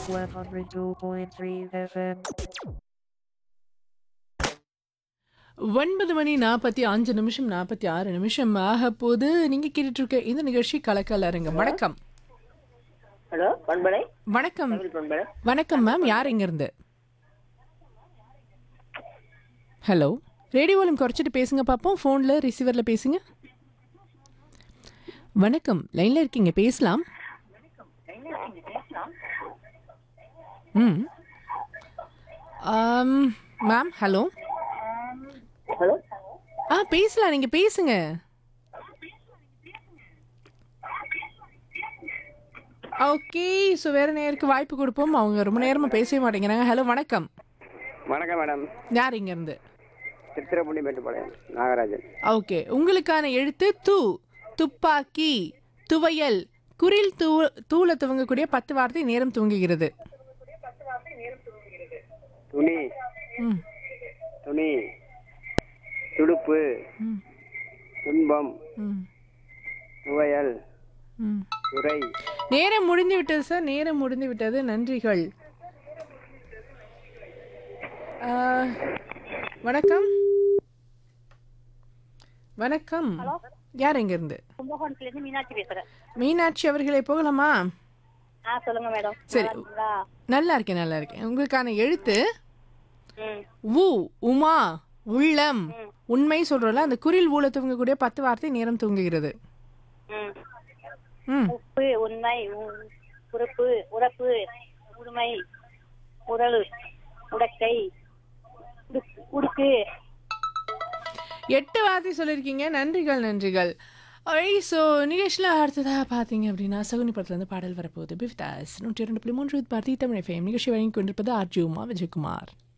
102.3 FM. ஒன்பது மணி நாற்பத்தி அஞ்சு நிமிஷம் நாற்பத்தி ஆறு நிமிஷம் ஆக போது நீங்க கேட்டுட்டு இருக்க இந்த நிகழ்ச்சி கலக்கல் அரங்கம் வணக்கம் ஹலோ பண்பலை வணக்கம் தமிழ் பண்பலை வணக்கம் மேம் யார் இங்க இருந்து ஹலோ ரேடியோ வால்யூம் குறைச்சிட்டு பேசுங்க பாப்போம் ஃபோன்ல ரிசீவர்ல பேசுங்க வணக்கம் லைன்ல இருக்கீங்க பேசலாம் ம் ஆம், மேம் ஹலோ ஹலோ ஆ பேசலாம் நீங்க பேசுங்க ஓகே ஸோ வேற நேருக்கு வாய்ப்பு கொடுப்போம் அவங்க ரொம்ப நேரமா பேசவே மாட்டேங்கிறாங்க ஹலோ வணக்கம் வணக்கம் மேடம் யார் இங்க இருந்து சித்திரப்புண்டி மேட்டுப்பாளையம் நாகராஜன் ஓகே உங்களுக்கான எழுத்து து துப்பாக்கி துவையல் குரில் தூ தூள துவங்கக்கூடிய பத்து வார்த்தை நேரம் துவங்குகிறது துணி ம் துணி துடுப்பு ம் துன்பம் ம் துவையல் ம் துறை நேரம் முடிந்து விட்டது சார் நேரம் முடிந்து விட்டது நன்றிகள் ஆ, வணக்கம் வணக்கம் யார் எங்க இருந்து கும்பகோணத்துல இருந்து மீனாட்சி பேசுறேன் மீனாட்சி அவர்களே போகலாமா ஆ சொல்லுங்க மேடம் சரி. நல்லா இருக்கீங்களா? நல்லா இருக்கேன் நல்லா இருக்கேன் உங்களுக்கான எழுத்து ம் உ உமா உள்ளம் உண்மை சொல்றோம்ல அந்த குரில் ஊழ தூங்கக்கூடிய பத்து வார்த்தை நேரம் தூங்குகிறது ம் ம் உப்பு உண்மை உ- உறுப்பு உறப்பு உரிமை உரல் உடக்கை உடுக்கு- உடுக்கு எட்டு வார்த்தை சொல்லியிருக்கீங்க நன்றிகள் நன்றிகள் ஐ ஸோ நிகழ்ச்சியில் அடுத்ததாக பார்த்தீங்க அப்படின்னா சகுனி படத்துலேருந்து பாடல் வரப்போகுது பிஃப்தாஸ் நூற்றி இரண்டு புள்ளி மூன்று பார்த்தி தமிழ் எஃப்எம் நிகழ்ச்சி வழங்கி கொண்டிருப்பது ஆர்ஜி உமா விஜயகுமார்